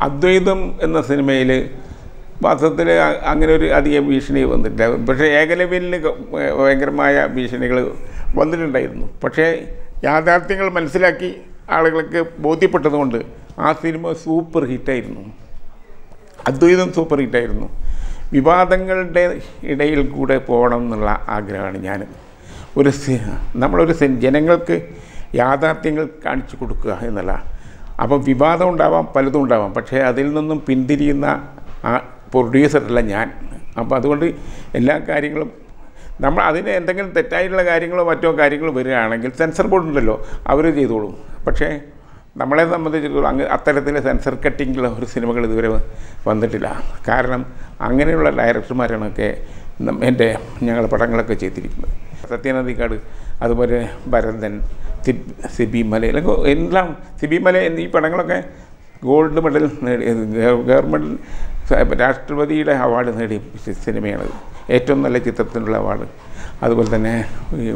അദ്വൈതം എന്ന സിനിമയിൽ വാസ്തവത്തിൽ അ- അങ്ങനെ ഒരു അധികം ഭീഷണി വന്നിട്ടില്ല പക്ഷേ ഏകലവ്യലിന് ക- ഭയങ്കരമായ ഭീഷണികൾ വന്നിട്ടുണ്ടായിരുന്നു പക്ഷേ യാഥാർത്ഥ്യങ്ങൾ മനസ്സിലാക്കി ആളുകൾക്ക് ബോധ്യപ്പെട്ടതുകൊണ്ട് ആ സിനിമ സൂപ്പർ ഹിറ്റായിരുന്നു അദ്വൈതം സൂപ്പർ ഹിറ്റായിരുന്നു വിവാദങ്ങളുടെ ഇടയിൽ കൂടെ പോകണം എന്നുള്ള ആഗ്രഹമാണ് ഞാൻ ഒരു സി- നമ്മളൊരു സി- ജനങ്ങൾക്ക് യാഥാർത്ഥ്യങ്ങൾ കാണിച്ചു കൊടുക്കുക എന്നുള്ള അപ്പം വിവാദം ഉണ്ടാവാം പലതും ഉണ്ടാവാം പക്ഷേ അതിൽ നിന്നും പിന്തിരിയുന്ന ആ പ്രൊഡ്യൂസറല്ല ഞാൻ അപ്പോൾ അതുകൊണ്ട് എല്ലാ കാര്യങ്ങളും നമ്മൾ അതിന് എന്തെങ്കിലും തെറ്റായിട്ടുള്ള കാര്യങ്ങളോ മറ്റോ കാര്യങ്ങളോ വരികയാണെങ്കിൽ സെൻസർ ബോർഡ് ഉണ്ടല്ലോ അവർ ചെയ്തോളും പക്ഷേ നമ്മളെ സംബന്ധിച്ചിടത്തോളം അങ്ങ് അത്തരത്തിൽ സെൻസർ കട്ടിങ്ങുള്ള ഒരു സിനിമകൾ ഇതുവരെ വന്നിട്ടില്ല കാരണം അങ്ങനെയുള്ള ഡയറക്ടർമാരാണൊക്കെ നം- എൻ്റെ ഞങ്ങൾ പടങ്ങളൊക്കെ ചെയ്തിരിക്കുന്നത് സത്യനന്ദിക്കാട് അതുപോലെ ഭരതൻ സിബ് സിബി മല അല്ലെങ്കിൽ എല്ലാം സിബി മല എന്നീ പടങ്ങളൊക്കെ ഗോൾഡ് മെഡൽ നേടി ഗവൺമെൻറ് രാഷ്ട്രപതിയുടെ അവാർഡ് നേടിയ സി- സിനിമയാണത് ഏറ്റവും നല്ല ചിത്രത്തിനുള്ള അവാർഡ് അതുപോലെ തന്നെ ഈ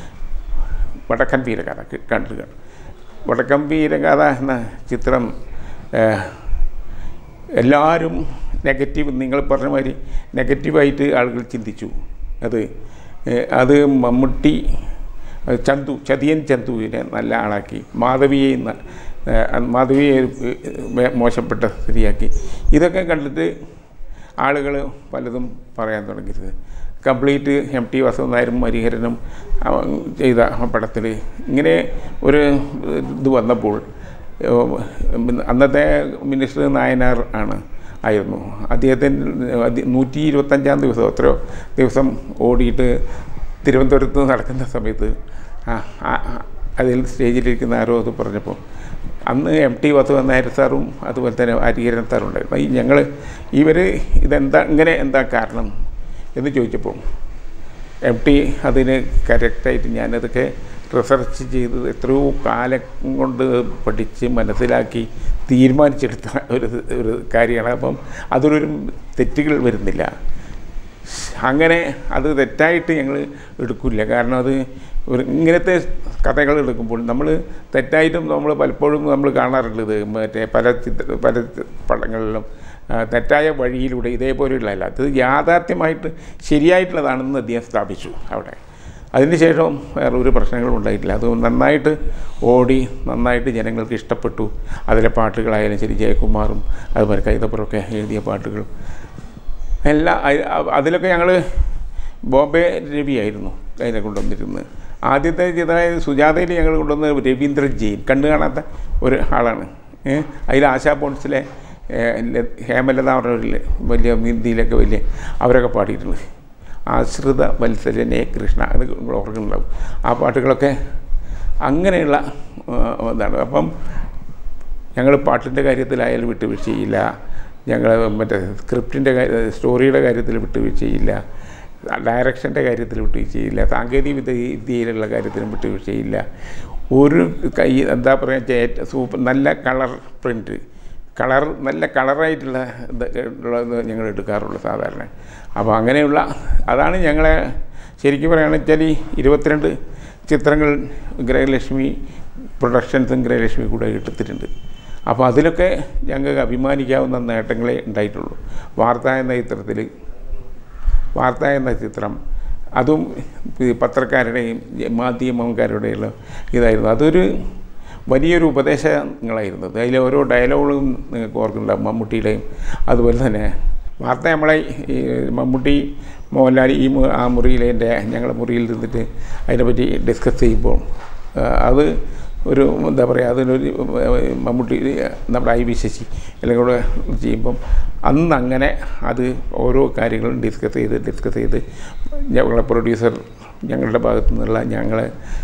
വടക്കൻ വീരകഥ കണ്ടു വടക്കൻ വീരകഥ എന്ന ചിത്രം ഏഹ്, എല്ലാവരും നെഗറ്റീവ് നിങ്ങൾ പറഞ്ഞ മാതിരി നെഗറ്റീവായിട്ട് ആളുകൾ ചിന്തിച്ചു അത് ഏഹ്, അത് മമ്മൂട്ടി ഏഹ്, ചന്തു ചതിയൻ ചന്തുവിനെ നല്ല ആളാക്കി മാധവിയെ ന- ഏഹ്, മാധവിയെ ഏഹ്, മോശപ്പെട്ട സ്ത്രീയാക്കി ഇതൊക്കെ കണ്ടിട്ട് ആളുകൾ പലതും പറയാൻ തുടങ്ങിയത് കംപ്ലീറ്റ് എം ടി വാസവൻ നായരും ഹരിഹരനും അവ- ചെയ്ത പടത്തിൽ ഇങ്ങനെ ഒരു ഇത് വന്നപ്പോൾ ഏഹ്, അന്നത്തെ മിനിസ്റ്റർ നായനാർ ആണ് ആയിരുന്നു അദ്ദേഹത്തിന് അതി- നൂറ്റി ഇരുപത്തഞ്ചാം ദിവസം എത്രയോ ദിവസം ഓടിയിട്ട് തിരുവനന്തപുരത്ത് നടക്കുന്ന സമയത്ത് ആ ആ- ആ- അതിൽ സ്റ്റേജിലിരിക്കുന്ന ആരോ അത് പറഞ്ഞപ്പോൾ അന്ന് എം ടി വാസുദേവൻ നായർ സാറും അതുപോലെ തന്നെ ഹരിഹരൻ സാറും ഉണ്ടായിരുന്നു ഈ ഞങ്ങൾ ഇവർ ഇതെന്താ ഇങ്ങനെ എന്താ കാരണം എന്ന് ചോദിച്ചപ്പോൾ എം ടി അതിന് കറക്റ്റായിട്ട് ഞാനതൊക്കെ റിസർച്ച് ചെയ്ത് എത്രയോ കാലം കൊണ്ട് പഠിച്ച് മനസ്സിലാക്കി തീരുമാനിച്ചെടുത്ത ഒരു ഒരു കാര്യമാണ് അപ്പം അതിലൊരു തെറ്റുകൾ വരുന്നില്ല അങ്ങനെ അത് തെറ്റായിട്ട് ഞങ്ങൾ എടുക്കില്ല കാരണം അത് ഒരു ഇങ്ങനത്തെ കഥകൾ എടുക്കുമ്പോൾ നമ്മൾ തെറ്റായിട്ടും നമ്മൾ പലപ്പോഴും നമ്മൾ കാണാറുള്ളത് മറ്റേ പല ചിത്ര പല പടങ്ങളിലും ആ, തെറ്റായ വഴിയിലൂടെ ഇതേപോലെയുള്ളതല്ല അത് യാഥാർത്ഥ്യമായിട്ട് ശരിയായിട്ടുള്ളതാണെന്ന് അദ്ദേഹം സ്ഥാപിച്ചു അവിടെ അതിനുശേഷം വേറെ ഒരു പ്രശ്നങ്ങളും ഉണ്ടായിട്ടില്ല അത് നന്നായിട്ട് ഓടി നന്നായിട്ട് ജനങ്ങൾക്ക് ഇഷ്ടപ്പെട്ടു അതിലെ പാട്ടുകളായാലും ശരി ജയകുമാറും അതുപോലെ കൈതപ്പുറമൊക്കെ എഴുതിയ പാട്ടുകൾ എല്ലാ അ- അ- അതിലൊക്കെ ഞങ്ങൾ ബോംബെ രവിയായിരുന്നു അതിനെ കൊണ്ടുവന്നിരുന്നത് ആദ്യത്തെ ചിത്രമായ സുജാതയിൽ ഞങ്ങൾ കൊണ്ടുവന്ന രവീന്ദ്ര ജെയിൻ കണ്ടു കാണാത്ത ഒരു ആളാണ് ഏ, അതിൽ ആശാ പോൺസിലെ ഏ, ല- ഹേമലത പറഞ്ഞവരിൽ വലിയ ഹിന്ദിയിലൊക്കെ വലിയ അവരൊക്കെ പാടിയിട്ടുണ്ട് ആശ്രിത വത്സരനെ കൃഷ്ണ അത് നിങ്ങൾ ഓർക്കുന്നുണ്ടാവും ആ പാട്ടുകളൊക്കെ അങ്ങനെയുള്ള ആ, ഇതാണ് അപ്പം ഞങ്ങൾ പാട്ടിൻ്റെ കാര്യത്തിലായാലും വിട്ടുവീഴ്ചയില്ല ഞങ്ങൾ മറ്റേ സ്ക്രിപ്റ്റിൻ്റെ സ്റ്റോറിയുടെ കാര്യത്തിൽ വിട്ടുവീഴ്ചയില്ല ഡയറക്ഷൻ്റെ കാര്യത്തിൽ വിട്ടുവീഴ്ചയില്ല സാങ്കേതിക വിദ്യ വിദ്യയിലുള്ള കാര്യത്തിലും വിട്ടുവീഴ്ചയില്ല ഒരു കൈ എന്താ പറയുക സൂപ്പർ നല്ല കളർ പ്രിൻറ്റ് കളർ നല്ല കളറായിട്ടുള്ള ഇത് ഉള്ളത് ഞങ്ങൾ എടുക്കാറുള്ളൂ സാധാരണ അപ്പോൾ അങ്ങനെയുള്ള അതാണ് ഞങ്ങളെ ശരിക്കും പറയുകയാണെന്ന് വെച്ചാൽ ഈ ഇരുപത്തിരണ്ട് ചിത്രങ്ങൾ ഗ്രഹലക്ഷ്മി പ്രൊഡക്ഷൻസും ഗ്രഹലക്ഷ്മി കൂടെ എടുത്തിട്ടുണ്ട് അപ്പോൾ അതിലൊക്കെ ഞങ്ങൾക്ക് അഭിമാനിക്കാവുന്ന നേട്ടങ്ങളെ ഉണ്ടായിട്ടുള്ളൂ വാർത്ത എന്ന ചിത്രത്തിൽ വാർത്ത എന്ന ചിത്രം അതും ഈ പത്രക്കാരുടെയും മാധ്യമക്കാരുടെയും ഇതായിരുന്നു അതൊരു വലിയൊരു ഉപദേശങ്ങളായിരുന്നു അതിലെ ഓരോ ഡയലോഗുകളും നിങ്ങൾക്ക് ഓർക്കുന്നുണ്ടാവും മമ്മൂട്ടിയുടെയും അതുപോലെ തന്നെ വാർത്ത നമ്മളെ ഈ മമ്മൂട്ടി മോഹൻലാൽ ഈ മു- ആ മുറിയിലെ എൻ്റെ ഞങ്ങളുടെ മുറിയിൽ നിന്നിട്ട് അതിനെപ്പറ്റി ഡിസ്കസ് ചെയ്യുമ്പോൾ ആ, അത് ഒരു എന്താ പറയുക അതിനൊരു മമ്മൂട്ടി നമ്മുടെ ഐ വി ശശി എല്ലാം കൂടെ ചെയ്യുമ്പം അന്ന് അങ്ങനെ അത് ഓരോ കാര്യങ്ങളും ഡിസ്കസ് ചെയ്ത് ഡിസ്കസ് ചെയ്ത് ഞങ്ങളെ പ്രൊഡ്യൂസർ ഞങ്ങളുടെ ഭാഗത്തു നിന്നുള്ള ഞങ്ങളെ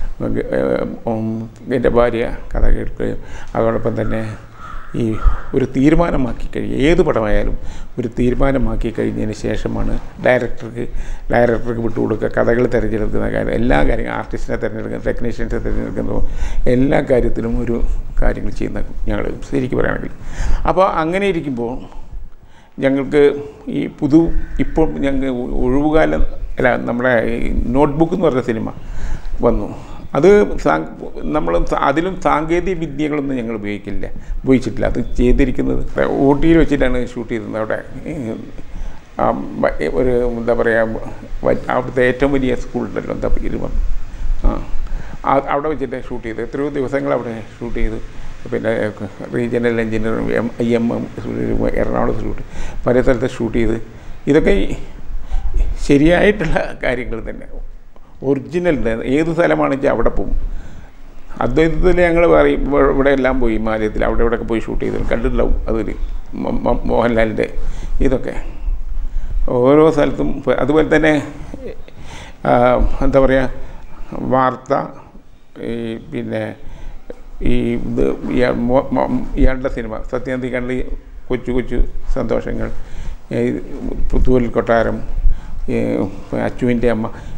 ഉം, എൻ്റെ ഭാര്യ കഥ കേൾക്കുകയും അതോടൊപ്പം തന്നെ ഈ ഒരു തീരുമാനമാക്കി കഴിയുക ഏത് പടമായാലും ഒരു തീരുമാനമാക്കി കഴിഞ്ഞതിന് ശേഷമാണ് ഡയറക്ടർക്ക് ഡയറക്ടർക്ക് വിട്ടുകൊടുക്കുക കഥകൾ തിരഞ്ഞെടുക്കുന്ന കാര്യം എല്ലാ കാര്യങ്ങളും ആർട്ടിസ്റ്റിനെ തിരഞ്ഞെടുക്കുന്ന ടെക്നീഷ്യൻസിനെ തിരഞ്ഞെടുക്കുന്ന എല്ലാ കാര്യത്തിലും ഒരു കാര്യങ്ങൾ ചെയ്യുന്ന ഞങ്ങൾ ശരിക്കും പറയുകയാണെങ്കിൽ അപ്പോൾ അങ്ങനെ ഇരിക്കുമ്പോൾ ഞങ്ങൾക്ക് ഈ പുതു ഇപ്പോൾ ഞങ്ങൾ ഒഴിവുകാലം അല്ല നമ്മുടെ ഈ നോട്ട്ബുക്ക് എന്ന് പറഞ്ഞ സിനിമ വന്നു അത് നമ്മൾ അതിലും സാങ്കേതിക വിദ്യകളൊന്നും ഞങ്ങൾ ഉപയോഗിക്കില്ല ഉപയോഗിച്ചിട്ടില്ല അത് ചെയ്തിരിക്കുന്നത് ഊട്ടിയിൽ വെച്ചിട്ടാണ് ഷൂട്ട് ചെയ്തത് അവിടെ ആ, വ- ഒരു എന്താ പറയുക അവിടുത്തെ ഏറ്റവും വലിയ സ്കൂളുണ്ടല്ലോ എന്താ പേര് പറഞ്ഞു ആ ആ- അവിടെ വെച്ചിട്ട് ഷൂട്ട് ചെയ്ത് എത്രയോ ദിവസങ്ങൾ അവിടെ ഷൂട്ട് ചെയ്ത് പിന്നെ regional engineer M I M M എറണാകുളത്ത് ഷൂട്ട് പല സ്ഥലത്ത് ഷൂട്ട് ചെയ്ത് ഇതൊക്കെ ഈ ശരിയായിട്ടുള്ള കാര്യങ്ങൾ തന്നെ ഒറിജിനൽ ഏത് സ്ഥലമാണെന്ന് വെച്ചാൽ അവിടെ പോകും അദ്വൈതത്തിൽ ഞങ്ങൾ പറയും ഇവ- ഇവിടെ എല്ലാം പോയി ഹിമാലയത്തിൽ അവിടെ ഇവിടെയൊക്കെ പോയി ഷൂട്ട് ചെയ്ത് കണ്ടിട്ടുണ്ടാവും അതിൽ മ- മ- മോഹൻലാലിൻ്റെ ഇതൊക്കെ ഓരോ സ്ഥലത്തും ഇപ്പൊ അതുപോലെ തന്നെ ആ, എന്താ പറയുക വാർത്ത ഈ പിന്നെ ഈ ഇത് ഇയാ- മോ- മോ- ഇയാളുടെ സിനിമ സത്യനന്ദി കണ്ണി കൊച്ചു കൊച്ചു സന്തോഷങ്ങൾ ഈ പുത്തൂരിൽ കൊട്ടാരം ഈ അച്ചുവിൻ്റെ അമ്മ